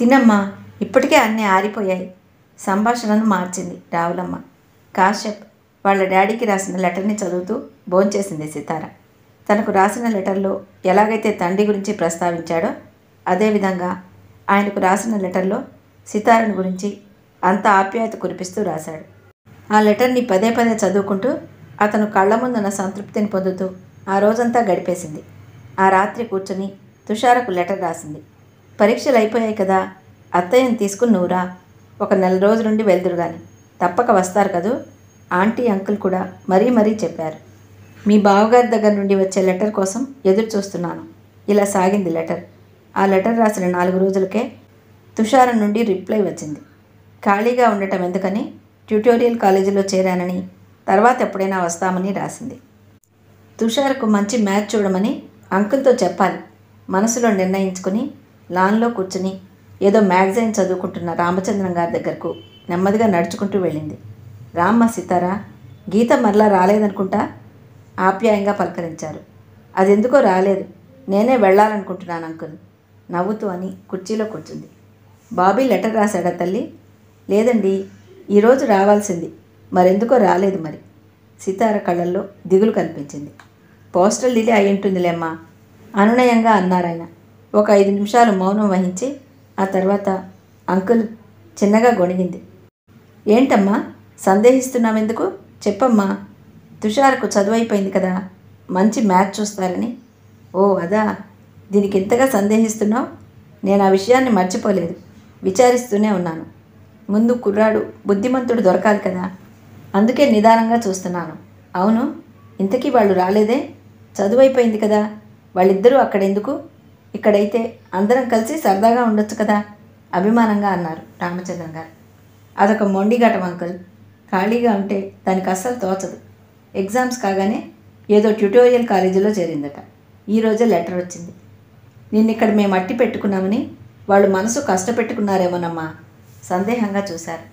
తినమ్మా ఇప్పటికే అన్నీ ఆరిపోయాయి సంభాషణను మార్చింది రావులమ్మ కాశ్యప్ వాళ్ళ డాడీకి రాసిన లెటర్ని చదువుతూ భోంచేసింది సితార తనకు రాసిన లెటర్లో ఎలాగైతే తండ్రి గురించి ప్రస్తావించాడో అదేవిధంగా ఆయనకు రాసిన లెటర్లో సితారను గురించి అంత ఆప్యాయత కురిపిస్తూ రాశాడు ఆ లెటర్ని పదే పదే చదువుకుంటూ అతను కళ్ళ ముందున్న సంతృప్తిని పొందుతూ ఆ రోజంతా గడిపేసింది ఆ రాత్రి కూర్చొని తుషారకు లెటర్ రాసింది పరీక్షలు అయిపోయాయి కదా అత్తయ్యని తీసుకుని నువ్వురా ఒక నెల రోజు నుండి వెళ్దురు గాని తప్పక వస్తారు కదూ ఆంటీ అంకుల్ కూడా మరీ మరీ చెప్పారు మీ బావగారి దగ్గర నుండి వచ్చే లెటర్ కోసం ఎదురు చూస్తున్నాను ఇలా సాగింది లెటర్ ఆ లెటర్ రాసిన నాలుగు రోజులకే తుషారం నుండి రిప్లై వచ్చింది ఖాళీగా ఉండటం ఎందుకని ట్యూటోరియల్ కాలేజీలో చేరానని తర్వాత ఎప్పుడైనా వస్తామని రాసింది తుషార్కు మంచి మ్యాచ్ చూడమని అంకుల్తో చెప్పాలి మనసులో నిర్ణయించుకుని లాన్లో కూర్చుని ఏదో మ్యాగజైన్ చదువుకుంటున్న రామచంద్రం గారి దగ్గరకు నెమ్మదిగా నడుచుకుంటూ వెళ్ళింది రామ్మ సితారా గీత మరలా రాలేదనుకుంటా ఆప్యాయంగా పలకరించారు అదెందుకో రాలేదు నేనే వెళ్ళాలనుకుంటున్నాను అంకుల్ నవ్వుతూ అని కుర్చీలో కూర్చుంది బాబీ లెటర్ రాశాడా తల్లి లేదండి ఈరోజు రావాల్సింది మరెందుకో రాలేదు మరి సితార కళ్ళల్లో దిగులు కనిపించింది పోస్టల్ డిలే అయి ఉంటుందిలేమ్మా అనునయంగా అన్నారాయన ఒక ఐదు నిమిషాలు మౌనం వహించి ఆ తర్వాత అంకుల్ చిన్నగా గొణిగింది ఏంటమ్మా సందేహిస్తున్నావెందుకు చెప్పమ్మా తుషార్కు చదువైపోయింది కదా మంచి మ్యాచ్ చూస్తారని ఓ అదా దీనికి ఇంతగా సందేహిస్తున్నావు నేను ఆ విషయాన్ని మర్చిపోలేదు విచారిస్తూనే ఉన్నాను ముందు కుర్రాడు బుద్ధిమంతుడు దొరకాలి కదా అందుకే నిదానంగా చూస్తున్నాను అవును ఇంతకీ వాళ్ళు రాలేదే చదువైపోయింది కదా వాళ్ళిద్దరూ అక్కడెందుకు ఇక్కడైతే అందరం కలిసి సరదాగా ఉండొచ్చు కదా అభిమానంగా అన్నారు రామచంద్రం గారు అదొక మొండిఘటం అంకుల్ ఖాళీగా ఉంటే దానికి అస్సలు తోచదు ఎగ్జామ్స్ కాగానే ఏదో ట్యూటోరియల్ కాలేజీలో చేరిందట ఈరోజే లెటర్ వచ్చింది నిన్న ఇక్కడ మేము అట్టి పెట్టుకున్నామని వాళ్ళు మనసు కష్టపెట్టుకున్నారేమోనమ్మా సందేహంగా చూశారు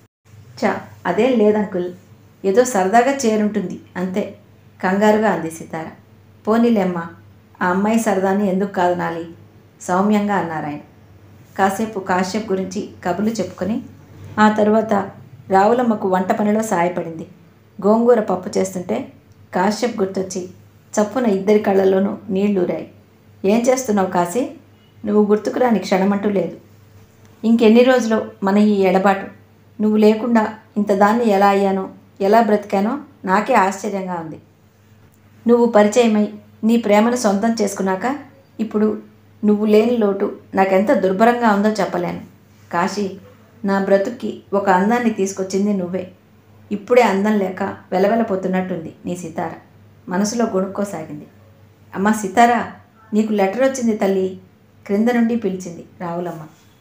చా అదేం లేదంకుల్ ఏదో సరదాగా చేరుంటుంది అంతే కంగారుగా అంది సితార పోనీలేమ్మా ఆ అమ్మాయి సరదాని ఎందుకు కాదనాలి సౌమ్యంగా అన్నారాయన కాసేపు కాశ్యప్ గురించి కబుర్లు చెప్పుకొని ఆ తరువాత రావులమ్మకు వంట పనిలో సాయపడింది గోంగూర పప్పు చేస్తుంటే కాశ్యప్ గుర్తొచ్చి చప్పున ఇద్దరి కళ్ళల్లోనూ నీళ్లూరాయి ఏం చేస్తున్నావు కాశీ నువ్వు గుర్తుకురాని క్షణమంటూ లేదు ఇంకెన్ని రోజులు మన ఈ ఎడబాటు నువ్వు లేకుండా ఇంత దాన్ని ఎలా అయ్యానో ఎలా బ్రతికానో నాకే ఆశ్చర్యంగా ఉంది నువ్వు పరిచయమై నీ ప్రేమను సొంతం చేసుకున్నాక ఇప్పుడు నువ్వు లేని లోటు నాకెంత దుర్భరంగా ఉందో చెప్పలేను కాశీ నా బ్రతుక్కి ఒక అందాన్ని తీసుకొచ్చింది నువ్వే ఇప్పుడే అందం లేక వెలవెలపోతున్నట్టుంది నీ సితార మనసులో గొణుక్కోసాగింది అమ్మా సితారా నీకు లెటర్ వచ్చింది తల్లి క్రింద నుండి పిలిచింది రావులమ్మ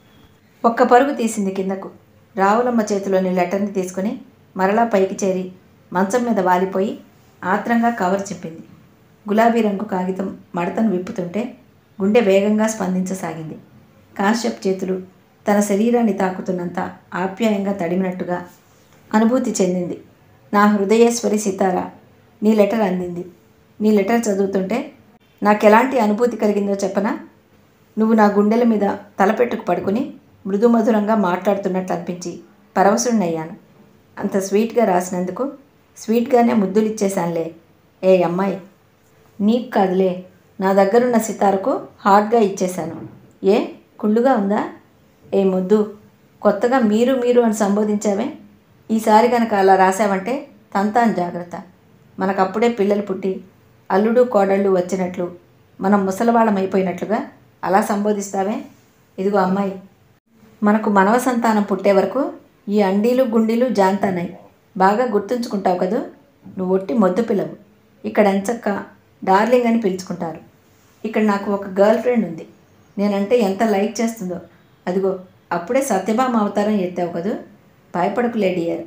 ఒక్క పరుగు తీసింది కిందకు రావులమ్మ చేతిలోని లెటర్ని తీసుకుని మరలా పైకి చేరి మంచం మీద వాలిపోయి ఆత్రంగా కవర్ చింపింది గులాబీ రంగు కాగితం మడతను విప్పుతుంటే గుండె వేగంగా స్పందించసాగింది కాశ్యప్ చేతులు తన శరీరాన్ని తాకుతున్నంత ఆప్యాయంగా తడిమినట్టుగా అనుభూతి చెందింది నా హృదయేశ్వరి సితార నీ లెటర్ అందింది నీ లెటర్ చదువుతుంటే నాకెలాంటి అనుభూతి కలిగిందో చెప్పనా నువ్వు నా గుండెల మీద తలపెట్టుకు పడుకుని మృదుమధురంగా మాట్లాడుతున్నట్లు అనిపించి పరవశుణ్ణయ్యాను అంత స్వీట్గా రాసినందుకు స్వీట్గానే ముద్దులు ఇచ్చేశానులే ఏ అమ్మాయి నీకు కాదులే నా దగ్గరున్న సితారకు హార్డ్గా ఇచ్చేశాను ఏ కుళ్ళుగా ఉందా ఏ ముద్దు కొత్తగా మీరు మీరు అని సంబోధించావే ఈసారి కనుక అలా రాసావంటే తంతాను జాగ్రత్త మనకప్పుడే పిల్లలు పుట్టి అల్లుడు కోడళ్ళు వచ్చినట్లు మనం ముసలవాళ్ళం అయిపోయినట్లుగా అలా సంబోధిస్తావే ఇదిగో అమ్మాయి మనకు మనవ సంతానం పుట్టే వరకు ఈ అండీలు గుండీలు జాంతానాయి బాగా గుర్తుంచుకుంటావు కదూ నువ్వు ఒట్టి మొద్దు పిల్లవు ఇక్కడ ఎంచక్క డార్లింగ్ అని పిలుచుకుంటారు ఇక్కడ నాకు ఒక గర్ల్ ఫ్రెండ్ ఉంది నేనంటే ఎంత లైక్ చేస్తుందో అదిగో అప్పుడే సత్యభామ అవతారం ఎత్తావు కదూ భయపడకు లేడియర్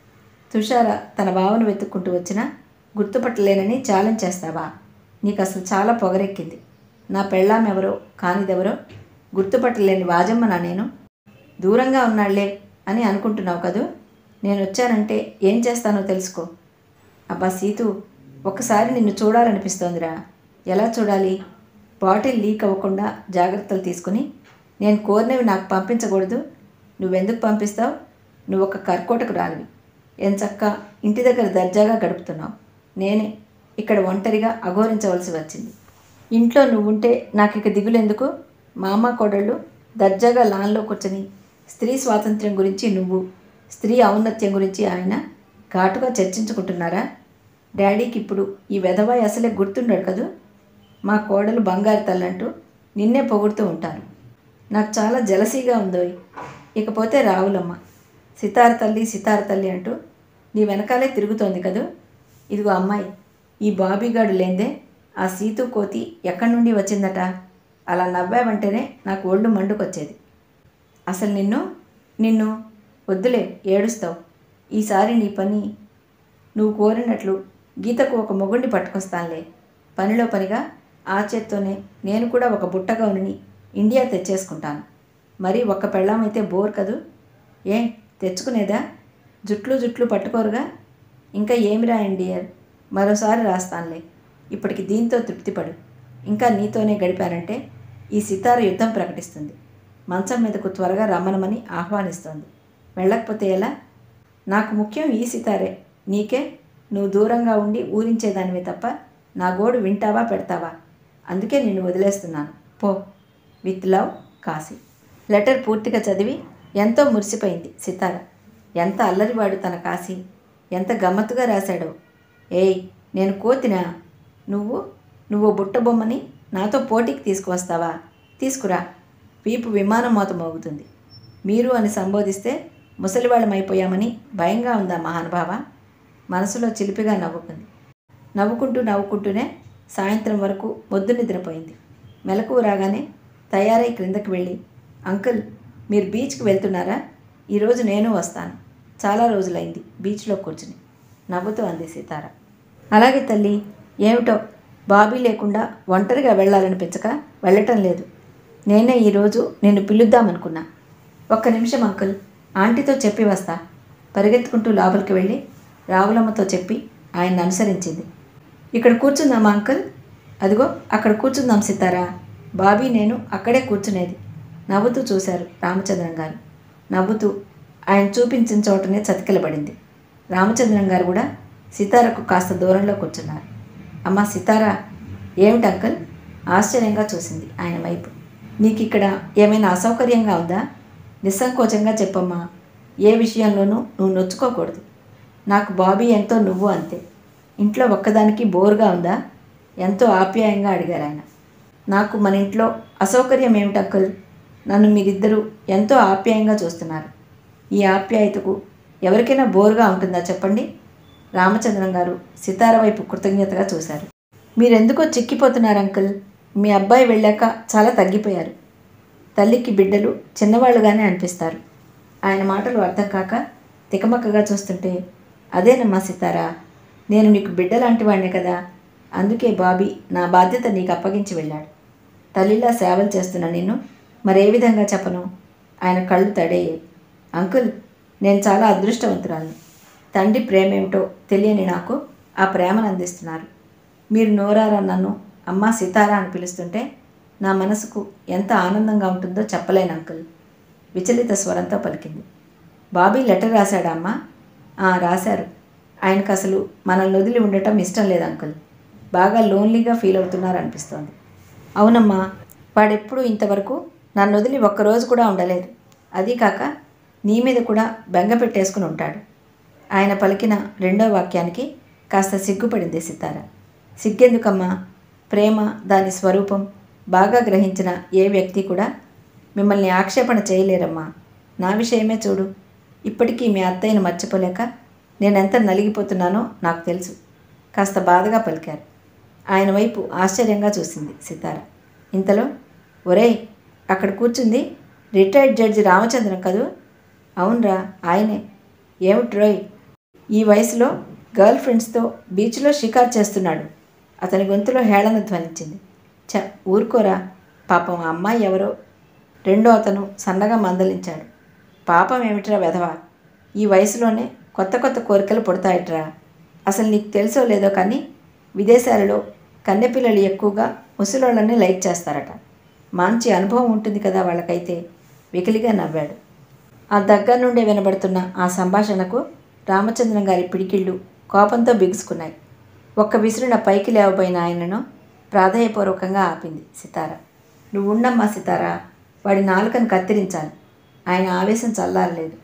తుషార తన భావను వెతుక్కుంటూ వచ్చినా గుర్తుపట్టలేనని ఛాలెంజ్ చేస్తావా నీకు అసలు చాలా పొగరెక్కింది నా పెళ్ళాం ఎవరో కానిదెవరో గుర్తుపట్టలేని వాజమ్మనా నేను దూరంగా ఉన్నాళ్లే అని అనుకుంటున్నావు కదూ నేను వచ్చానంటే ఏం చేస్తానో తెలుసుకో అబ్బా సీతు ఒకసారి నిన్ను చూడాలనిపిస్తోందిరా ఎలా చూడాలి బాటిల్ లీక్ అవ్వకుండా జాగ్రత్తలు తీసుకుని నేను కోరినవి నాకు పంపించకూడదు నువ్వెందుకు పంపిస్తావు నువ్వు ఒక కర్కోటకు రాలివి ఎంచక్క ఇంటి దగ్గర దర్జాగా గడుపుతున్నావు నేనే ఇక్కడ ఒంటరిగా అఘోరించవలసి వచ్చింది ఇంట్లో నువ్వుంటే నాకు ఇక దిగులెందుకు మా అమ్మ కోడళ్ళు దర్జాగా లాన్లో కూర్చొని స్త్రీ స్వాతంత్ర్యం గురించి నువ్వు స్త్రీ ఔన్నత్యం గురించి ఆయన ఘాటుగా చర్చించుకుంటున్నారా డాడీకి ఇప్పుడు ఈ వెధవాయి అసలే గుర్తుండడు కదూ మా కోడలు బంగారు తల్లంటూ నిన్నే పొగుడుతూ ఉంటారు నాకు చాలా జలసీగా ఉందోయ్ ఇకపోతే రావులమ్మ సితార తల్లి సితార తల్లి అంటూ నీ వెనకాలే తిరుగుతోంది కదూ ఇదిగో అమ్మాయి ఈ బాబీగాడు లేందే ఆ సీతు కోతి ఎక్కడి నుండి వచ్చిందట అలా నవ్వావంటేనే నాకు ఒళ్ళు మండుకొచ్చేది అసలు నిన్ను నిన్ను వద్దులే ఏడుస్తావు ఈసారి నీ పని నువ్వు కోరినట్లు గీతకు ఒక మొగుడిని పట్టుకొస్తానులే పనిలో పనిగా ఆ చేత్తోనే నేను కూడా ఒక బుట్టగౌనుని ఇండియా తెచ్చేసుకుంటాను మరి ఒక్క పెళ్ళామైతే బోర్ కదూ ఏం తెచ్చుకునేదా జుట్లు జుట్లు పట్టుకోరుగా ఇంకా ఏమి రాయండి మరోసారి రాస్తానులే ఇప్పటికి దీంతో తృప్తిపడు ఇంకా నీతోనే గడిపానంటే ఈ సితార యుద్ధం ప్రకటిస్తుంది మంచం మీదకు త్వరగా రమ్మనమని ఆహ్వానిస్తోంది వెళ్ళకపోతే ఎలా నాకు ముఖ్యం ఈ సితారే నీకే నువ్వు దూరంగా ఉండి ఊరించేదానివే తప్ప నా గోడు వింటావా పెడతావా అందుకే నిన్ను వదిలేస్తున్నాను పో విత్ లవ్ కాశీ లెటర్ పూర్తిగా చదివి ఎంతో మురిసిపోయింది సితార ఎంత అల్లరివాడు తన కాశీ ఎంత గమ్మత్తుగా రాశాడో ఏయ్ నేను కోతినా నువ్వు నువ్వు బుట్టబొమ్మని నాతో పోటీకి తీసుకువస్తావా తీసుకురా వీపు విమానం మోత మోగుతుంది మీరు అని సంబోధిస్తే ముసలివాళ్ళమైపోయామని భయంగా ఉందా మహానుభావ మనసులో చిలిపిగా నవ్వుకుంది నవ్వుకుంటూ నవ్వుకుంటూనే సాయంత్రం వరకు మొద్దు నిద్రపోయింది మెలకువ రాగానే తయారై క్రిందకి వెళ్ళి అంకుల్ మీరు బీచ్కి వెళ్తున్నారా ఈరోజు నేను వస్తాను చాలా రోజులైంది బీచ్లో కూర్చుని నవ్వుతూ అంది సీతార అలాగే తల్లి ఏమిటో బాబీ లేకుండా ఒంటరిగా వెళ్ళాలనిపించక వెళ్ళటం లేదు నేనే ఈరోజు నిన్ను పిలుద్దామనుకున్నా ఒక్క నిమిషం అంకుల్ ఆంటీతో చెప్పి వస్తా పరిగెత్తుకుంటూ లోపలికి వెళ్ళి రావులమ్మతో చెప్పి ఆయన్ని అనుసరించింది ఇక్కడ కూర్చుందామా అంకుల్ అదిగో అక్కడ కూర్చుందాం సితారా బాబీ నేను అక్కడే కూర్చునేది నవ్వుతూ చూశారు రామచంద్రం గారు నవ్వుతూ ఆయన చూపించిన చోటనే చతికిలబడింది రామచంద్రం గారు కూడా సితారకు కాస్త దూరంలో కూర్చున్నారు అమ్మ సితారా ఏమిటి అంకుల్ ఆశ్చర్యంగా చూసింది ఆయన వైపు నీకు ఇక్కడ ఏమైనా అసౌకర్యంగా ఉందా నిస్సంకోచంగా చెప్పమ్మా ఏ విషయంలోనూ నువ్వు నొచ్చుకోకూడదు నాకు బాబీ ఎంతో నువ్వు అంతే ఇంట్లో ఒక్కదానికి బోరుగా ఉందా ఎంతో ఆప్యాయంగా అడిగారు ఆయన నాకు మన ఇంట్లో అసౌకర్యం ఏమిటి అంకుల్ నన్ను మీరిద్దరూ ఎంతో ఆప్యాయంగా చూస్తున్నారు ఈ ఆప్యాయతకు ఎవరికైనా బోరుగా ఉంటుందా చెప్పండి రామచంద్రం గారు సితార వైపు కృతజ్ఞతగా చూశారు మీరెందుకో చిక్కిపోతున్నారు అంకుల్ మీ అబ్బాయి వెళ్ళాక చాలా తగ్గిపోయారు తల్లికి బిడ్డలు చిన్నవాళ్ళుగానే అనిపిస్తారు ఆయన మాటలు అర్థం కాక తికమక్కగా చూస్తుంటే అదేనమ్మా సితారా నేను నీకు బిడ్డ లాంటి వాడినే కదా అందుకే బాబీ నా బాధ్యత నీకు అప్పగించి వెళ్ళాడు తల్లిలా సేవలు చేస్తున్న నిన్ను మరే విధంగా చెప్పను ఆయన కళ్ళు తడేయే అంకుల్ నేను చాలా అదృష్టవంతురాలను తండ్రి ప్రేమేమిటో తెలియని నాకు ఆ ప్రేమను అందిస్తున్నారు మీరు నోరారా నన్ను అమ్మా సితారా అని పిలుస్తుంటే నా మనసుకు ఎంత ఆనందంగా ఉంటుందో చెప్పలేను అంకుల్ విచలిత స్వరంతో పలికింది బాబీ లెటర్ రాశాడా అమ్మా "ఆ, రాశారు ఆయనకు అసలు మనల్ని వదిలి ఉండటం ఇష్టం లేదు అంకుల్ బాగా లోన్లీగా ఫీల్ అవుతున్నారు అనిపిస్తోంది అవునమ్మా వాడెప్పుడూ ఇంతవరకు నన్ను వదిలి ఒక్కరోజు కూడా ఉండలేదు అదీ కాక నీ మీద కూడా బెంగ పెట్టేసుకుని ఉంటాడు ఆయన పలికిన రెండో వాక్యానికి కాస్త సిగ్గుపడింది సితార సిగ్గెందుకమ్మా ప్రేమ దాని స్వరూపం బాగా గ్రహించిన ఏ వ్యక్తి కూడా మిమ్మల్ని ఆక్షేపణ చేయలేరమ్మా నా విషయమే చూడు ఇప్పటికీ మీ అత్తయ్యను మర్చిపోలేక నేనెంత నలిగిపోతున్నానో నాకు తెలుసు కాస్త బాధగా పలికారు ఆయన వైపు ఆశ్చర్యంగా చూసింది సితార ఇంతలో ఒరేయ్ అక్కడ కూర్చుంది రిటైర్డ్ జడ్జి రామచంద్రం కదూ అవునరా ఆయనే ఏమిటి రోయ్ ఈ వయసులో గర్ల్ ఫ్రెండ్స్తో బీచ్లో షికార్ చేస్తున్నాడు అతని గొంతులో హేళన ధ్వనించింది చ ఊరుకోరా పాపం ఆ అమ్మాయి ఎవరో రెండో అతను సన్నగా మందలించాడు పాపం ఏమిట్రా వెధవా ఈ వయసులోనే కొత్త కొత్త కోరికలు పుడతాయట్రా అసలు నీకు తెలుసో లేదో కానీ విదేశాలలో కన్నెపిల్లలు ఎక్కువగా ముసలోళ్ళని లైక్ చేస్తారట మంచి అనుభవం ఉంటుంది కదా వాళ్ళకైతే వెకిలిగా నవ్వాడు ఆ దగ్గర నుండే వినబడుతున్న ఆ సంభాషణకు రామచంద్రం గారి పిడికిళ్ళు కోపంతో బిగుసుకున్నాయి ఒక్క విసురున పైకి లేవబోయిన ఆయనను ప్రాధేయపూర్వకంగా ఆపింది సితార నువ్వు ఉండమ్మా సితార వాడి నాలుకను కత్తిరించాలి ఆయన ఆవేశం చల్లారలేదు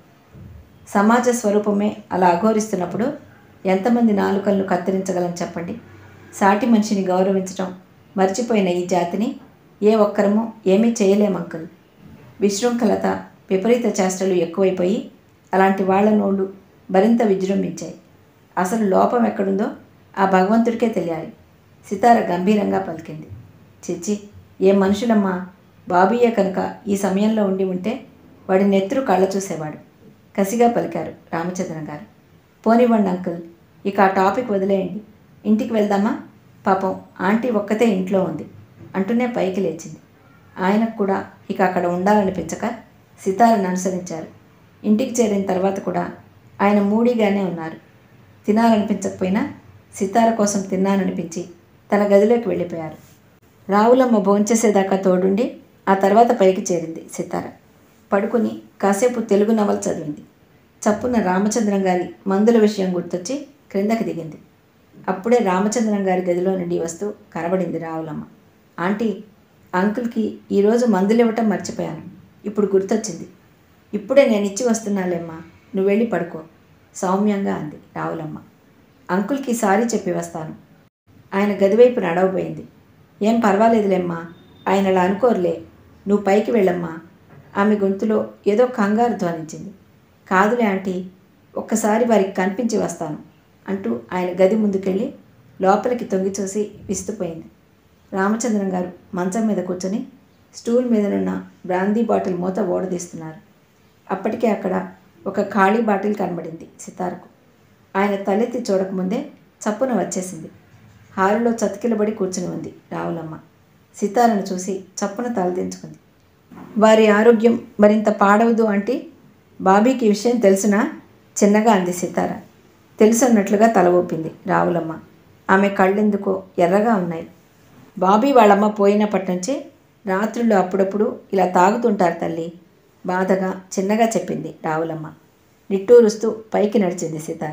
సమాజ స్వరూపమే అలా అఘోరిస్తున్నప్పుడు ఎంతమంది నాలుకలను కత్తిరించగలం చెప్పండి సాటి మనిషిని గౌరవించటం మర్చిపోయిన ఈ జాతిని ఏ ఒక్కరము ఏమీ చేయలేం అంకుల్ విశృంఖలత విపరీత చేష్టలు ఎక్కువైపోయి అలాంటి వాళ్ళ నోళ్ళు మరింత విజృంభించాయి అసలు లోపం ఎక్కడుందో ఆ భగవంతుడికే తెలియాలి సితార గంభీరంగా పలికింది చిచ్చి ఏ మనుషులమ్మా బాబీయే కనుక ఈ సమయంలో ఉండి ఉంటే వాడి నెత్తురు కళ్ళ చూసేవాడు కసిగా పలికారు రామచంద్రం గారు పోనివ్వండి అంకుల్ ఇక ఆ టాపిక్ వదిలేయండి ఇంటికి వెళ్దామా పాపం ఆంటీ ఒక్కతే ఇంట్లో ఉంది అంటూనే పైకి లేచింది ఆయనకు కూడా ఇక అక్కడ ఉండాలనిపించక సితారను అనుసరించారు ఇంటికి చేరిన తర్వాత కూడా ఆయన మూడీగానే ఉన్నారు తినాలనిపించకపోయినా సితార కోసం తిన్నాననిపించి తన గదిలోకి వెళ్ళిపోయారు రావులమ్మ భోంచేసేదాకా తోడుండి ఆ తర్వాత పైకి చేరింది సితార పడుకుని కాసేపు తెలుగు నవల చదివింది చప్పున రామచంద్రం గారి మందుల విషయం గుర్తొచ్చి క్రిందకి దిగింది అప్పుడే రామచంద్రం గారి గదిలో నుండి వస్తూ కనబడింది రావులమ్మ ఆంటీ అంకుల్కి ఈరోజు మందులు ఇవ్వటం మర్చిపోయాను ఇప్పుడు గుర్తొచ్చింది ఇప్పుడే నేను ఇచ్చి వస్తున్నాలేమ్మా నువ్వు వెళ్ళి పడుకో సౌమ్యంగా అంది రావులమ్మ అంకుల్కి సారీ చెప్పి వస్తాను ఆయన గదివైపు నడవబోయింది ఏం పర్వాలేదులేమ్మా ఆయన అలా అనుకోరులే నువ్వు పైకి వెళ్ళమ్మా ఆమె గొంతులో ఏదో కంగారు ధ్వనించింది కాదులే ఆంటీ ఒక్కసారి వారికి కనిపించి వస్తాను అంటూ ఆయన గది ముందుకెళ్ళి లోపలికి తొంగి చూసి విస్తుపోయింది రామచంద్రం గారు మంచం మీద కూర్చొని స్టూల్ మీదనున్న బ్రాందీ బాటిల్ మూత ఓడదీస్తున్నారు అప్పటికే అక్కడ ఒక ఖాళీ బాటిల్ కనబడింది సితారకు ఆయన తలెత్తి చూడకముందే చప్పున వచ్చేసింది హాలులో చతికిలబడి కూర్చుని ఉంది రావులమ్మ సితారను చూసి చప్పున తలదించుకుంది వారి ఆరోగ్యం మరింత పాడవదు అంటే బాబీకి ఈ విషయం తెలుసునా చిన్నగా అంది సితార తెలుసన్నట్లుగా తల ఊపింది రావులమ్మ ఆమె కళ్ళెందుకో ఎర్రగా ఉన్నాయి బాబీ వాళ్ళమ్మ పోయినప్పటి నుంచి రాత్రులు అప్పుడప్పుడు ఇలా తాగుతుంటారు తల్లి బాధగా చిన్నగా చెప్పింది రావులమ్మ నిట్టూరుస్తూ పైకి నడిచింది సితార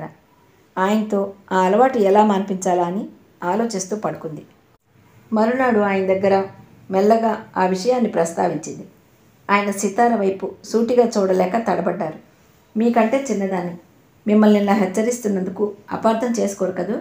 ఆయనతో ఆ అలవాటు ఎలా మాన్పించాలా అని ఆలోచిస్తూ పడుకుంది మరునాడు ఆయన దగ్గర మెల్లగా ఆ విషయాన్ని ప్రస్తావించింది ఆయన సితార వైపు సూటిగా చూడలేక తడబడ్డారు మీకంటే చిన్నదాన్ని మిమ్మల్ని ఇలా హెచ్చరిస్తున్నందుకు అపార్థం చేసుకోరు కదూ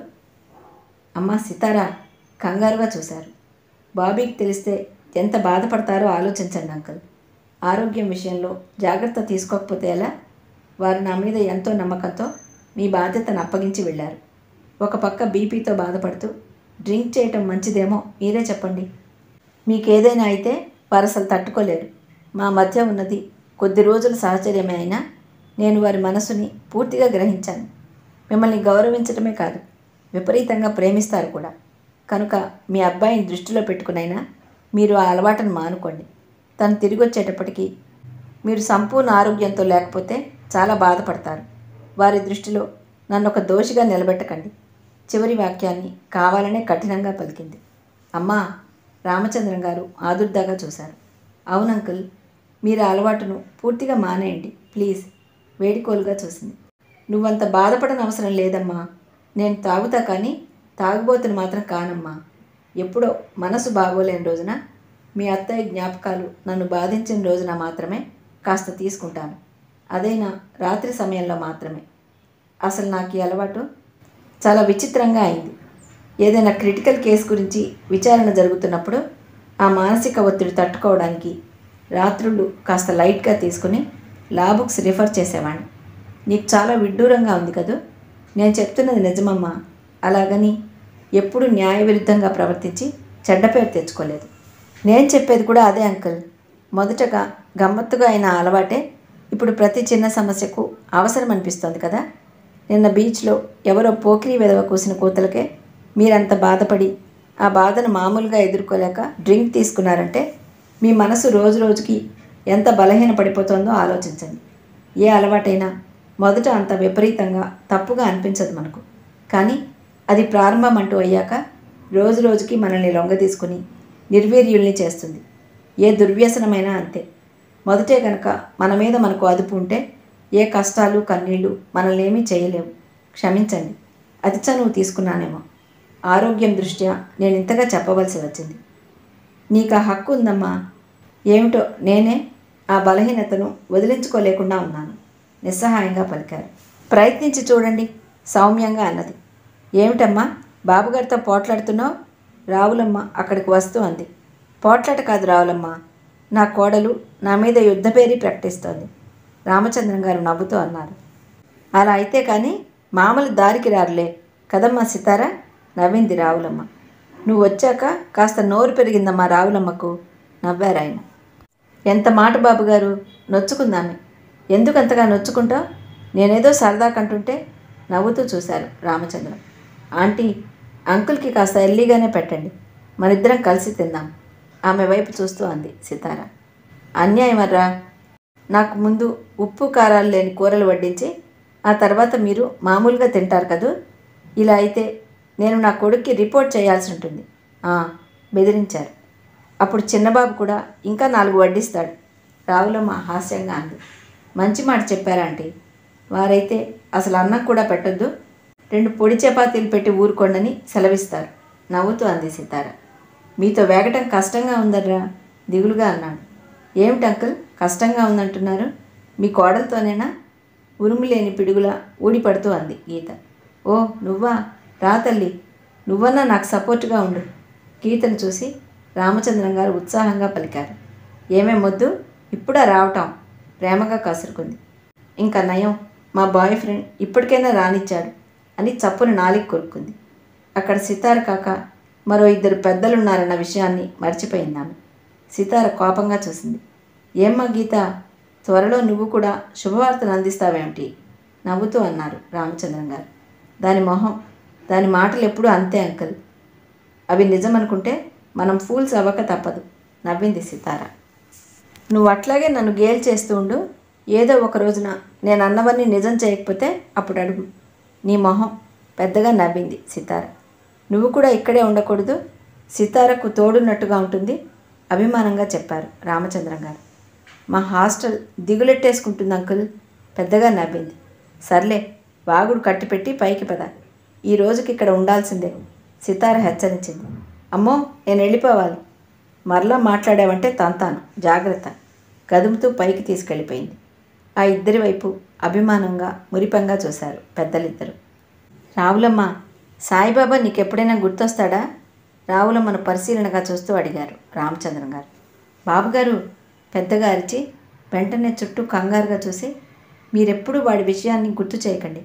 అమ్మా సితారా కంగారుగా చూశారు బాబీకి తెలిస్తే ఎంత బాధపడతారో ఆలోచించండి అంకుల్ ఆరోగ్యం విషయంలో జాగ్రత్త తీసుకోకపోతే ఎలా వారు నా మీద ఎంతో నమ్మకంతో మీ బాధ్యతను అప్పగించి వెళ్ళారు ఒక పక్క బీపీతో బాధపడుతూ డ్రింక్ చేయటం మంచిదేమో మీరే చెప్పండి మీకేదైనా అయితే వారు అసలు తట్టుకోలేరు మా మధ్య ఉన్నది కొద్ది రోజుల సహచర్యమే అయినా నేను వారి మనసుని పూర్తిగా గ్రహించాను మిమ్మల్ని గౌరవించడమే కాదు విపరీతంగా ప్రేమిస్తారు కూడా కనుక మీ అబ్బాయిని దృష్టిలో పెట్టుకునైనా మీరు ఆ అలవాటును మానుకోండి తను తిరిగి వచ్చేటప్పటికి మీరు సంపూర్ణ ఆరోగ్యంతో లేకపోతే చాలా బాధపడతారు వారి దృష్టిలో నన్ను ఒక దోషిగా నిలబెట్టకండి చివరి వాక్యాన్ని కావాలనే కఠినంగా పలికింది అమ్మా రామచంద్రం గారు ఆదుర్దాగా చూశారు అవును అంకుల్ మీరు ఆ అలవాటును పూర్తిగా మానేయండి ప్లీజ్ వేడికోలుగా చూసింది నువ్వంత బాధపడని అవసరం లేదమ్మా నేను తాగుతా కానీ తాగుబోతుని మాత్రం కానమ్మా ఎప్పుడో మనసు బాగోలేని రోజున మీ అత్తయ్య జ్ఞాపకాలు నన్ను బాధించిన రోజున మాత్రమే కాస్త తీసుకుంటాను అదైనా రాత్రి సమయంలో మాత్రమే అసలు నాకు ఈ అలవాటు చాలా విచిత్రంగా అయింది ఏదైనా క్రిటికల్ కేసు గురించి విచారణ జరుగుతున్నప్పుడు ఆ మానసిక ఒత్తిడి తట్టుకోవడానికి రాత్రుళ్ళు కాస్త లైట్గా తీసుకుని లా బుక్స్ రిఫర్ చేసేవాడిని నీకు చాలా విడ్డూరంగా ఉంది కదూ నేను చెప్తున్నది నిజమమ్మా అలాగని ఎప్పుడు న్యాయ విరుద్ధంగా ప్రవర్తించి చెడ్డ పేరు తెచ్చుకోలేదు నేను చెప్పేది కూడా అదే అంకుల్ మొదటగా గమ్మత్తుగా అయిన ఆ అలవాటే ఇప్పుడు ప్రతి చిన్న సమస్యకు అవసరం అనిపిస్తోంది కదా నిన్న బీచ్లో ఎవరో పోకిరి వెదవ కూసిన కూతలకే మీరంత బాధపడి ఆ బాధను మామూలుగా ఎదుర్కోలేక డ్రింక్ తీసుకున్నారంటే మీ మనసు రోజు రోజుకి ఎంత బలహీన పడిపోతుందో ఆలోచించండి ఏ అలవాటైనా మొదట అంత విపరీతంగా తప్పుగా అనిపించదు మనకు కానీ అది ప్రారంభం అంటూ అయ్యాక రోజు రోజుకి మనల్ని లొంగ తీసుకుని నిర్వీర్యుల్ని చేస్తుంది ఏ దుర్వ్యసనమైనా అంతే మొదటే గనక మన మీద మనకు అదుపు ఉంటే ఏ కష్టాలు కన్నీళ్ళు మనల్ని ఏమీ చేయలేవు క్షమించండి అతి చనువు తీసుకున్నానేమో ఆరోగ్యం దృష్ట్యా నేను ఇంతగా చెప్పవలసి వచ్చింది నీకు ఆ హక్కు ఉందమ్మా ఏమిటో నేనే ఆ బలహీనతను వదిలించుకోలేకుండా ఉన్నాను నిస్సహాయంగా పలికారు ప్రయత్నించి చూడండి సౌమ్యంగా అన్నది ఏమిటమ్మా బాబుగారితో పోట్లాడుతున్నావు రావులమ్మ అక్కడికి వస్తూ అంది పోట్లాట కాదు రావులమ్మ నా కోడలు నా మీద యుద్ధపేరి ప్రకటిస్తోంది రామచంద్రం గారు నవ్వుతూ అన్నారు అలా అయితే కానీ మామూలు దారికి రారులే కదమ్మా సితారా నవ్వింది రావులమ్మ నువ్వు వచ్చాక కాస్త నోరు పెరిగిందమ్మా రావులమ్మకు నవ్వారు ఆయన ఎంత మాట బాబు గారు నొచ్చుకుందామే ఎందుకంతగా నొచ్చుకుంటావు నేనేదో సరదా కంటుంటే నవ్వుతూ చూశారు రామచంద్రం ఆంటీ అంకుల్కి కాస్త ఎర్లీగానే పెట్టండి మనిద్దరం కలిసి తిందాం ఆమె వైపు చూస్తూ అంది సితార అన్యాయమర్రా నాకు ముందు ఉప్పు కారాలు లేని కూరలు వడ్డించి ఆ తర్వాత మీరు మామూలుగా తింటారు కదూ ఇలా అయితే నేను నా కొడుక్కి రిపోర్ట్ చేయాల్సి ఉంటుంది ఆ, బెదిరించారు అప్పుడు చిన్నబాబు కూడా ఇంకా నాలుగు వడ్డిస్తాడు రావులమ్మ హాస్యంగా అంది మంచి మాట చెప్పారా ఆంటీ వారైతే అసలు అన్నం కూడా పెట్టొద్దు రెండు పొడి చపాతీలు పెట్టి ఊరుకోండని సెలవిస్తారు నవ్వుతూ అంది సితార మీతో వేగటం కష్టంగా ఉందర్రా దిగులుగా అన్నాడు ఏమిటి అంకుల్ కష్టంగా ఉందంటున్నారు మీ కోడలతోనేనా ఉరుము లేని పిడుగులా ఊడిపడుతూ అంది గీత ఓ నువ్వా రా తల్లి నువ్వన్నా నాకు సపోర్టుగా ఉండు గీతను చూసి రామచంద్రం గారు ఉత్సాహంగా పలికారు ఏమే మొద్దు ఇప్పుడా రావటం ప్రేమగా కసురుకుంది ఇంకా నయం మా బాయ్ ఫ్రెండ్ ఇప్పటికైనా రానిచ్చాడు అని చప్పున నాలికి కొరుక్కుంది అక్కడ సితార కాక మరో ఇద్దరు పెద్దలున్నారన్న విషయాన్ని మర్చిపోయింది ఆమె సితార కోపంగా చూసింది ఏమ్మా గీత త్వరలో నువ్వు కూడా శుభవార్తను అందిస్తావేమిటి నవ్వుతూ అన్నారు రామచంద్రం గారు దాని మొహం దాని మాటలు ఎప్పుడూ అంతే అంకల్ అవి నిజమనుకుంటే మనం ఫూల్స్ అవ్వక తప్పదు నవ్వింది సితార నువ్వు అట్లాగే నన్ను గేల్ చేస్తూ ఉండు ఏదో ఒక రోజున నేను అన్నవన్నీ నిజం చేయకపోతే అప్పుడు అడుగు నీ మొహం పెద్దగా నవ్వింది సితార నువ్వు కూడా ఇక్కడే ఉండకూడదు సితారకు తోడున్నట్టుగా ఉంటుంది అభిమానంగా చెప్పారు రామచంద్రం గారు మా హాస్టల్ దిగులెట్టేసుకుంటుంది అంకుల్ పెద్దగా నవ్వింది సర్లే వాగుడు కట్టిపెట్టి పైకి పద ఈ రోజుకి ఇక్కడ ఉండాల్సిందే సితార హెచ్చరించింది అమ్మో నేను వెళ్ళిపోవాలి మరలా మాట్లాడావంటే తంతాను జాగ్రత్త కదుముతూ పైకి తీసుకెళ్ళిపోయింది ఆ ఇద్దరి వైపు అభిమానంగా మురిపంగా చూశారు పెద్దలిద్దరు రావులమ్మ సాయిబాబా నీకెప్పుడైనా గుర్తొస్తాడా రావులమ్మను పరిశీలనగా చూస్తూ అడిగారు రామచంద్రం గారు బాబుగారు పెద్దగా అరిచి వెంటనే చుట్టూ కంగారుగా చూసి మీరెప్పుడు వాడి విషయాన్ని గుర్తు చేయకండి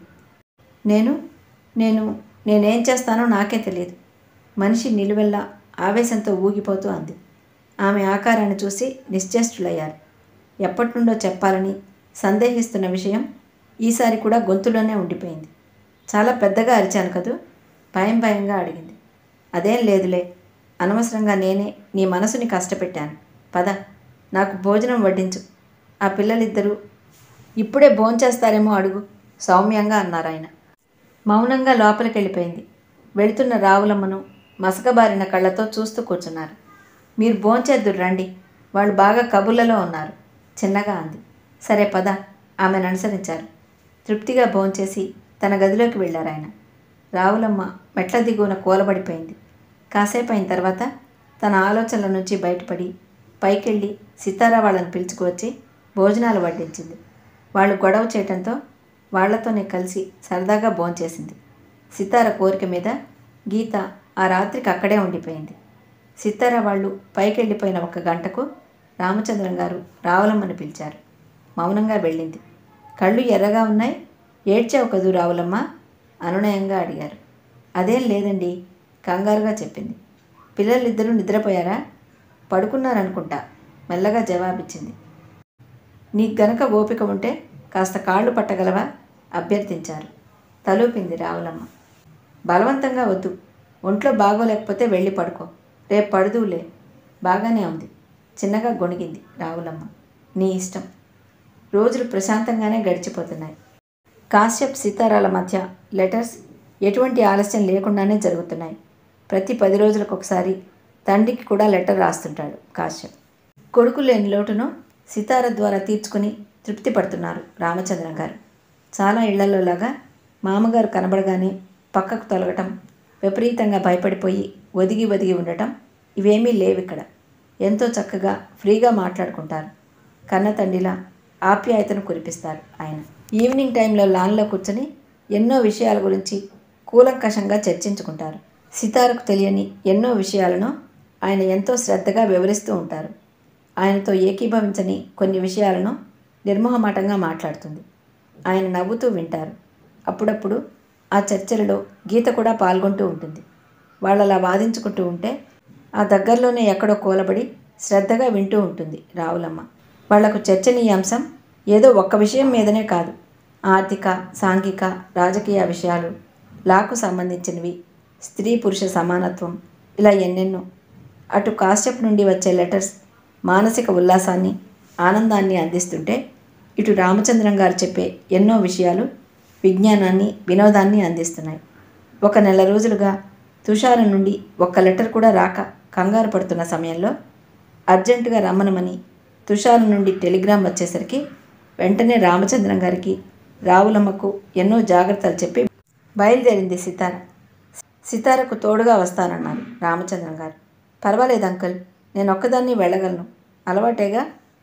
నేను నేను నేనేం చేస్తానో నాకే తెలియదు మనిషి నిలువెల్లా ఆవేశంతో ఊగిపోతూ అంది ఆమె ఆకారాన్ని చూసి నిశ్చేష్టులయ్యారు ఎప్పటి నుండో చెప్పాలని సందేహిస్తున్న విషయం ఈసారి కూడా గొంతులోనే ఉండిపోయింది చాలా పెద్దగా అరిచాను కదూ భయం భయంగా అడిగింది అదేం లేదులే అనవసరంగా నేనే నీ మనసుని కష్టపెట్టాను పద నాకు భోజనం వడ్డించు ఆ పిల్లలిద్దరూ ఇప్పుడే భోంచేస్తారేమో అడుగు సౌమ్యంగా అన్నారు ఆయన మౌనంగా లోపలికి వెళ్ళిపోయింది వెళుతున్న రావులమ్మను మసకబారిన కళ్ళతో చూస్తూ కూర్చున్నారు మీరు భోంచేద్దురు రండి వాళ్ళు బాగా కబుర్లలో ఉన్నారు చిన్నగా అంది సరే పద ఆమెను అనుసరించారు తృప్తిగా భోంచేసి తన గదిలోకి వెళ్ళారు ఆయన రావులమ్మ మెట్ల దిగువన కూలబడిపోయింది కాసేపు అయిన తర్వాత తన ఆలోచనల నుంచి బయటపడి పైకెళ్ళి సితారా వాళ్ళని పిలుచుకువచ్చి భోజనాలు వడ్డించింది వాళ్ళు గొడవ చేయటంతో వాళ్లతోనే కలిసి సరదాగా భోంచేసింది సితార కోరిక మీద గీత ఆ రాత్రికి అక్కడే ఉండిపోయింది సితార వాళ్ళు పైకెళ్ళిపోయిన ఒక గంటకు రామచంద్రం గారు రావులమ్మని పిలిచారు మౌనంగా వెళ్ళింది కళ్ళు ఎర్రగా ఉన్నాయి ఏడ్చావు కదూ రావులమ్మ అనునయంగా అడిగారు అదేం లేదండి కంగారుగా చెప్పింది పిల్లలిద్దరూ నిద్రపోయారా పడుకున్నారనుకుంటా మెల్లగా జవాబిచ్చింది నీకు గనక ఓపిక ఉంటే కాస్త కాళ్ళు పట్టగలవా అభ్యర్థించారు తలూపింది రావులమ్మ బలవంతంగా వద్దు ఒంట్లో బాగోలేకపోతే వెళ్ళి పడుకో రేపు పడుదువులే బాగానే ఉంది చిన్నగా గొణిగింది రావులమ్మ నీ ఇష్టం రోజులు ప్రశాంతంగానే గడిచిపోతున్నాయి కాశ్యప్ సీతారాల మధ్య లెటర్స్ ఎటువంటి ఆలస్యం లేకుండానే జరుగుతున్నాయి ప్రతి పది రోజులకు ఒకసారి తండ్రికి కూడా లెటర్ రాస్తుంటాడు కాశ్యప్ కొడుకు లేని లోటును సితార ద్వారా తీర్చుకుని తృప్తి పడుతున్నారు రామచంద్రం గారు చాలా ఇళ్లలో లాగా మామగారు కనబడగానే పక్కకు తొలగటం విపరీతంగా భయపడిపోయి ఒదిగి ఒదిగి ఉండటం ఇవేమీ లేవు ఇక్కడ ఎంతో చక్కగా ఫ్రీగా మాట్లాడుకుంటారు కన్న తండ్రిలా ఆప్యాయతను కురిపిస్తారు ఆయన ఈవినింగ్ టైంలో లాన్లో కూర్చొని ఎన్నో విషయాల గురించి కూలంకషంగా చర్చించుకుంటారు సితారకు తెలియని ఎన్నో విషయాలను ఆయన ఎంతో శ్రద్ధగా వివరిస్తూ ఉంటారు ఆయనతో ఏకీభవించని కొన్ని విషయాలను నిర్మోహమాటంగా మాట్లాడుతుంది ఆయన నవ్వుతూ వింటారు అప్పుడప్పుడు ఆ చర్చలలో గీత కూడా పాల్గొంటూ ఉంటుంది వాళ్ళలా వాదించుకుంటూ ఉంటే ఆ దగ్గరలోనే ఎక్కడో కూలబడి శ్రద్ధగా వింటూ ఉంటుంది రావులమ్మ వాళ్లకు చర్చనీయాంశం ఏదో ఒక్క విషయం మీదనే కాదు ఆర్థిక సాంఘిక రాజకీయ విషయాలు లాకు సంబంధించినవి స్త్రీ పురుష సమానత్వం ఇలా ఎన్నెన్నో అటు కాశ్యప్ నుండి వచ్చే లెటర్స్ మానసిక ఉల్లాసాన్ని ఆనందాన్ని అందిస్తుంటే ఇటు రామచంద్రం గారు చెప్పే ఎన్నో విషయాలు విజ్ఞానాన్ని వినోదాన్ని అందిస్తున్నాయి ఒక నెల రోజులుగా తుషారం నుండి ఒక్క లెటర్ కూడా రాక కంగారు పడుతున్న సమయంలో అర్జెంటుగా రమ్మనమని తుషారం నుండి టెలిగ్రామ్ వచ్చేసరికి వెంటనే రామచంద్రం గారికి రావులమ్మకు ఎన్నో జాగ్రత్తలు చెప్పి బయలుదేరింది సితార సితారకు తోడుగా వస్తానన్నారు రామచంద్రం గారు పర్వాలేదు అంకుల్ నేను ఒక్కదాన్ని వెళ్ళగలను అలవాటేగా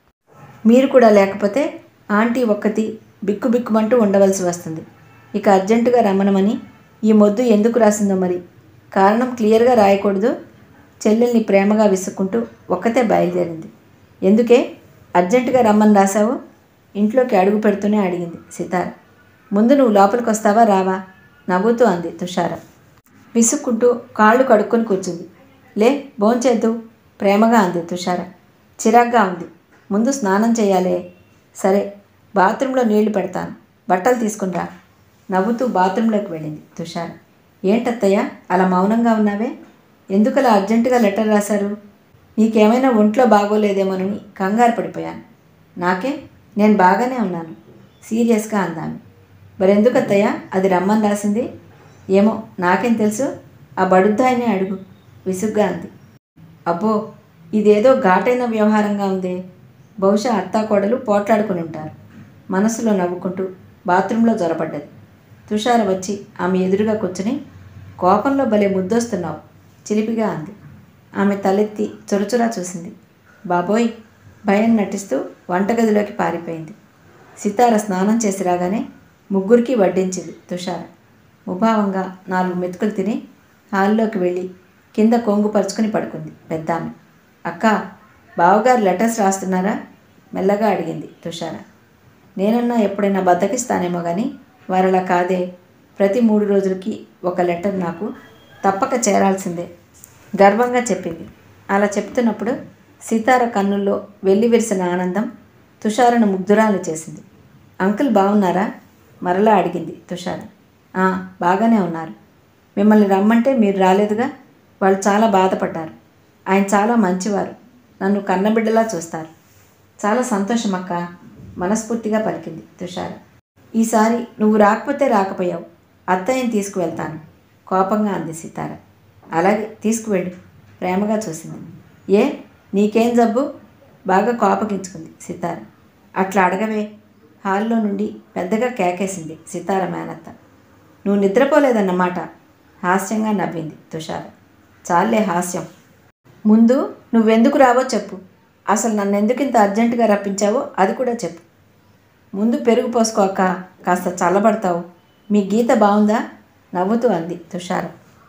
మీరు కూడా లేకపోతే ఆంటీ ఒక్కతి బిక్కు బిక్కుమంటూ ఉండవలసి వస్తుంది ఇక అర్జెంటుగా రమ్మనమని ఈ మొద్దు ఎందుకు రాసిందో మరి కారణం క్లియర్గా రాయకూడదు చెల్లెల్ని ప్రేమగా విసుక్కుంటూ ఒక్కతే బయలుదేరింది ఎందుకే అర్జెంటుగా రమ్మని రాశావు ఇంట్లోకి అడుగు పెడుతూనే అడిగింది సితార ముందు నువ్వు లోపలికి వస్తావా రావా నవ్వుతూ అంది తుషార విసుక్కుంటూ కాళ్ళు కడుక్కొని కూర్చుంది లే భోంచేద్దు ప్రేమగా అంది తుషార చిరాగ్గా ఉంది ముందు స్నానం చేయాలే సరే బాత్రూంలో నీళ్లు పెడతాను బట్టలు తీసుకునిరా నవ్వుతూ బాత్రూంలోకి వెళ్ళింది తుషార ఏంటత్తయ్య అలా మౌనంగా ఉన్నావే ఎందుకలా అర్జెంటుగా లెటర్ రాశారు నీకేమైనా ఒంట్లో బాగోలేదేమోనని కంగారు పడిపోయాను నాకే నేను బాగానే ఉన్నాను సీరియస్గా అందాను మరెందుకత్తయ్య అది రమ్మని రాసింది ఏమో నాకేం తెలుసు ఆ బడుద్దాయినే అడుగు విసుగ్గా అంది అబ్బో ఇదేదో ఘాటైన వ్యవహారంగా ఉందే బహుశా అత్తాకోడలు పోట్లాడుకుని ఉంటారు మనసులో నవ్వుకుంటూ బాత్రూంలో జొరపడ్డది తుషార వచ్చి ఆమె ఎదురుగా కూర్చుని కోపంలో భలే ముద్దొస్తున్నావు చిలిపిగా అంది ఆమె తలెత్తి చొరచురా చూసింది బాబోయ్ భయం నటిస్తూ వంటగదిలోకి పారిపోయింది సితార స్నానం చేసి రాగానే ముగ్గురికి వడ్డించింది తుషార ముభావంగా నాలుగు మెతుకులు తిని హాల్లోకి వెళ్ళి కింద కొంగు పరుచుకుని పడుకుంది పెద్దామె అక్క బావగారు లెటర్స్ రాస్తున్నారా మెల్లగా అడిగింది తుషార నేనన్నా ఎప్పుడైనా బద్దకిస్తానేమో కానీ వారలా కాదే ప్రతి మూడు రోజులకి ఒక లెటర్ నాకు తప్పక చేరాల్సిందే గర్వంగా చెప్పింది అలా చెప్తున్నప్పుడు సీతార కన్నుల్లో వెళ్ళి విరిసిన ఆనందం తుషారను ముగ్ధురాలు చేసింది అంకుల్ బాగున్నారా మరలా అడిగింది తుషార "ఆ, బాగానే ఉన్నారు మిమ్మల్ని రమ్మంటే మీరు రాలేదుగా వాళ్ళు చాలా బాధపడ్డారు ఆయన చాలా మంచివారు నన్ను కన్నబిడ్డలా చూస్తారు చాలా సంతోషం అక్క మనస్ఫూర్తిగా పలికింది తుషార ఈసారి నువ్వు రాకపోతే రాకపోయావు అత్తయ్యని తీసుకువెళ్తాను కోపంగా అంది సితార అలాగే తీసుకువెళ్ళు ప్రేమగా చూసింది ఏ నీకేం జబ్బు బాగా కోపగించుకుంది సితార అట్లా అడగవే హాల్లో నుండి పెద్దగా కేకేసింది సితార మేనత్త నువ్వు నిద్రపోలేదన్నమాట హాస్యంగా నవ్వింది తుషార చాలే హాస్యం ముందు నువ్వెందుకు రావో చెప్పు అసలు నన్ను ఎందుకు ఇంత అర్జెంటుగా రప్పించావో అది కూడా చెప్పు ముందు పెరుగు పోసుకోక కాస్త చల్లబడతావు మీ గీత బాగుందా నవ్వుతూ అంది తుషార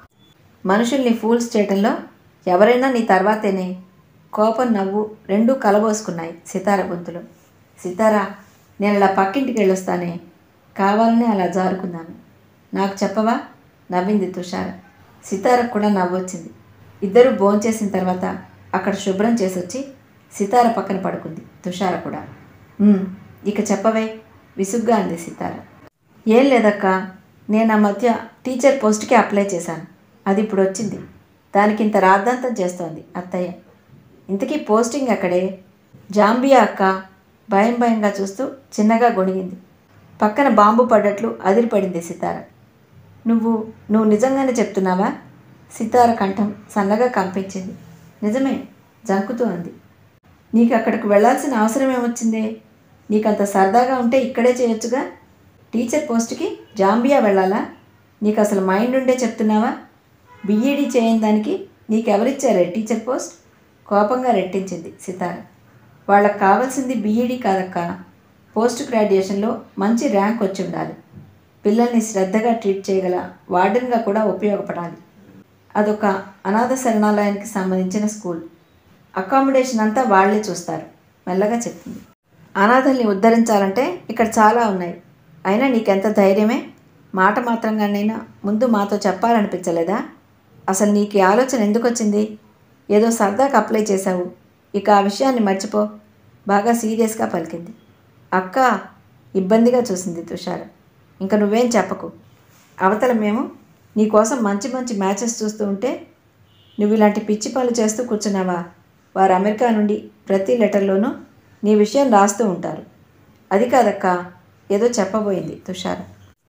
మనుషుల్ని ఫూల్స్ చేయటంలో ఎవరైనా నీ తర్వాతేనే కోపం నవ్వు రెండూ కలబోసుకున్నాయి సితార గొంతులో సితారా నేను అలా పక్కింటికి వెళ్ళొస్తానే కావాలనే అలా జారుకున్నాను నాకు చెప్పవా నవ్వింది తుషార సితారకు కూడా నవ్వొచ్చింది ఇద్దరు భోంచేసిన తర్వాత అక్కడ శుభ్రం చేసి వచ్చి సితార పక్కన పడుకుంది తుషార కూడా "ఉమ్, ఇక చెప్పవే విసుగ్గా అంది సితార ఏం లేదక్క నేను ఆ మధ్య టీచర్ పోస్ట్కి అప్లై చేశాను అది ఇప్పుడు వచ్చింది దానికి ఇంత రాద్ధాంతం చేస్తోంది అత్తయ్య ఇంతకీ పోస్టింగ్ ఎక్కడే జాంబియా అక్క భయం భయంగా చూస్తూ చిన్నగా గొణిగింది పక్కన బాంబు పడ్డట్లు అదిరిపడింది సితార నువ్వు నువ్వు నిజంగానే చెప్తున్నావా సితార కంఠం సన్నగా కంపించింది నిజమే జంకుతూ అంది నీకు అక్కడికి వెళ్ళాల్సిన అవసరం ఏమొచ్చిందే నీకంత సరదాగా ఉంటే ఇక్కడే చేయొచ్చుగా టీచర్ పోస్ట్కి జాంబియా వెళ్ళాలా నీకు అసలు మైండ్ ఉండే చెప్తున్నావా బీఈడీ చేయని దానికి నీకెవరిచ్చారే టీచర్ పోస్ట్ కోపంగా రెట్టించింది సితార వాళ్ళకి కావాల్సింది బీఈడీ కాదక్క పోస్ట్ గ్రాడ్యుయేషన్లో మంచి ర్యాంక్ వచ్చి ఉండాలి పిల్లల్ని శ్రద్ధగా ట్రీట్ చేయగల వార్డెన్గా కూడా ఉపయోగపడాలి అదొక అనాథ శరణాలయానికి సంబంధించిన స్కూల్ అకామిడేషన్ అంతా వాళ్ళే చూస్తారు మెల్లగా చెప్పింది అనాథల్ని ఉద్ధరించాలంటే ఇక్కడ చాలా ఉన్నాయి అయినా నీకెంత ధైర్యమే మాట మాత్రంగానైనా ముందు మాతో చెప్పాలనిపించలేదా అసలు నీకు ఈ ఆలోచన ఎందుకు వచ్చింది ఏదో సరదాకి అప్లై చేశావు ఇక ఆ విషయాన్ని మర్చిపో బాగా సీరియస్గా పలికింది అక్క ఇబ్బందిగా చూసింది తుషార్ ఇంకా నువ్వేం చెప్పకు అవతల మేము నీకోసం మంచి మంచి మ్యాచెస్ చూస్తూ ఉంటే నువ్వు ఇలాంటి పిచ్చి పనులు చేస్తూ కూర్చున్నావా వారు అమెరికా నుండి ప్రతి లెటర్లోనూ నీ విషయం రాస్తూ ఉంటారు అది కాదక్క ఏదో చెప్పబోయింది తుషార్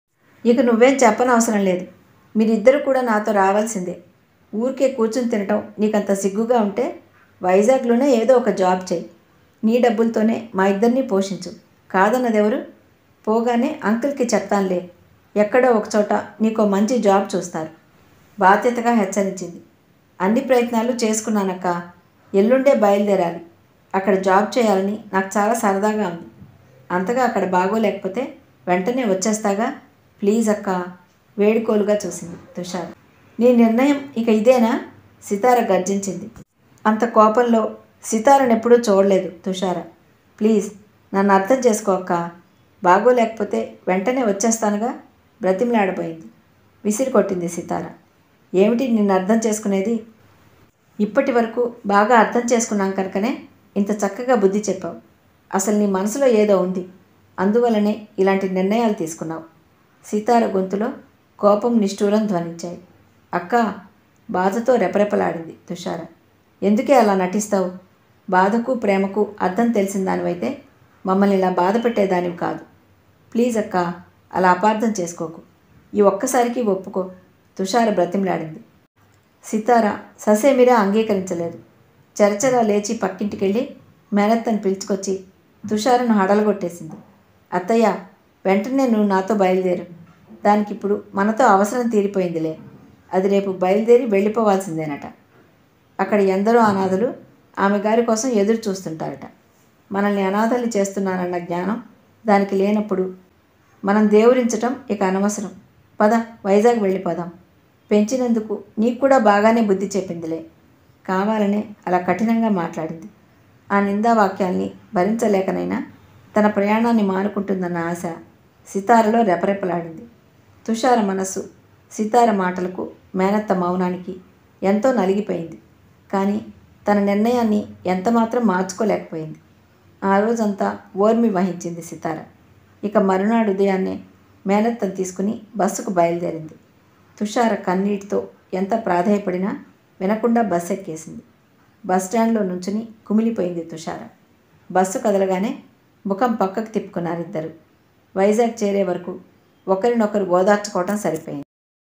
ఇక నువ్వేం చెప్పనవసరం లేదు మీరిద్దరు కూడా నాతో రావాల్సిందే ఊరికే కూర్చుని తినటం నీకంత సిగ్గుగా ఉంటే వైజాగ్లోనే ఏదో ఒక జాబ్ చేయి నీ డబ్బులతోనే మా ఇద్దరిని పోషించు కాదన్నదెవరు పోగానే అంకుల్కి చెప్తానులే ఎక్కడో ఒకచోట నీకో మంచి జాబ్ చూస్తారు బాధ్యతగా హెచ్చరించింది అన్ని ప్రయత్నాలు చేసుకున్నానక్క ఎల్లుండే బయలుదేరాలి అక్కడ జాబ్ చేయాలని నాకు చాలా సరదాగా ఉంది అంతగా అక్కడ బాగోలేకపోతే వెంటనే వచ్చేస్తాగా ప్లీజ్ అక్క వేడుకోలుగా చూసింది తుషార్ నీ నిర్ణయం ఇక ఇదేనా సితార గర్జించింది అంత కోపంలో సితారను ఎప్పుడూ చూడలేదు తుషార ప్లీజ్ నన్ను అర్థం చేసుకో అక్క బాగోలేకపోతే వెంటనే వచ్చేస్తానుగా బ్రతిమలాడబోయింది విసిరి కొట్టింది సితార ఏమిటి నిన్ను అర్థం చేసుకునేది ఇప్పటి వరకు బాగా అర్థం చేసుకున్నాం కనుకనే ఇంత చక్కగా బుద్ధి చెప్పావు అసలు నీ మనసులో ఏదో ఉంది అందువలనే ఇలాంటి నిర్ణయాలు తీసుకున్నావు సీతార గొంతులో కోపం నిష్ఠూరం ధ్వనించాయి అక్క బాధతో రెపరెపలాడింది తుషార ఎందుకే అలా నటిస్తావు బాధకు ప్రేమకు అర్థం తెలిసిన దానివైతే మమ్మల్ని ఇలా బాధ పెట్టేదానివి కాదు ప్లీజ్ అక్క అలా అపార్థం చేసుకోకు ఈ ఒక్కసారికి ఒప్పుకో తుషార బ్రతిమలాడింది సితార ససేమిరా అంగీకరించలేదు చరచరా లేచి పక్కింటికెళ్ళి మేనత్తని పిలుచుకొచ్చి తుషారును హడలగొట్టేసింది అత్తయ్య వెంటనే నువ్వు నాతో బయలుదేరు దానికి ఇప్పుడు మనతో అవసరం తీరిపోయిందిలే అది రేపు బయలుదేరి వెళ్ళిపోవాల్సిందేనట అక్కడ ఎందరో అనాథలు ఆమె గారి కోసం ఎదురు చూస్తుంటారట మనల్ని అనాథల్ని చేస్తున్నానన్న జ్ఞానం దానికి లేనప్పుడు మనం దేవురించటం ఇక అనవసరం పద వైజాగ్ వెళ్ళిపోదాం పెంచినందుకు నీకు కూడా బాగానే బుద్ధి చెప్పిందిలే కావాలనే అలా కఠినంగా మాట్లాడింది ఆ నిందా వాక్యాల్ని భరించలేకనైనా తన ప్రయాణాన్ని మానుకుంటుందన్న ఆశ సితారలో రెపరెపలాడింది తుషార మనస్సు సితార మాటలకు మేనత్త మౌనానికి ఎంతో నలిగిపోయింది కానీ తన నిర్ణయాన్ని ఎంతమాత్రం మార్చుకోలేకపోయింది ఆ రోజంతా ఓర్మి వహించింది సితార ఇక మరునాడు ఉదయాన్నే మేనత్తను తీసుకుని బస్సుకు బయలుదేరింది తుషార కన్నీటితో ఎంత ప్రాధేయపడినా వినకుండా బస్సు ఎక్కేసింది బస్ స్టాండ్లో నుంచుని కుమిలిపోయింది తుషార బస్సు కదలగానే ముఖం పక్కకు తిప్పుకున్నారు ఇద్దరు వైజాగ్ చేరే వరకు ఒకరినొకరు ఓదార్చుకోవటం సరిపోయింది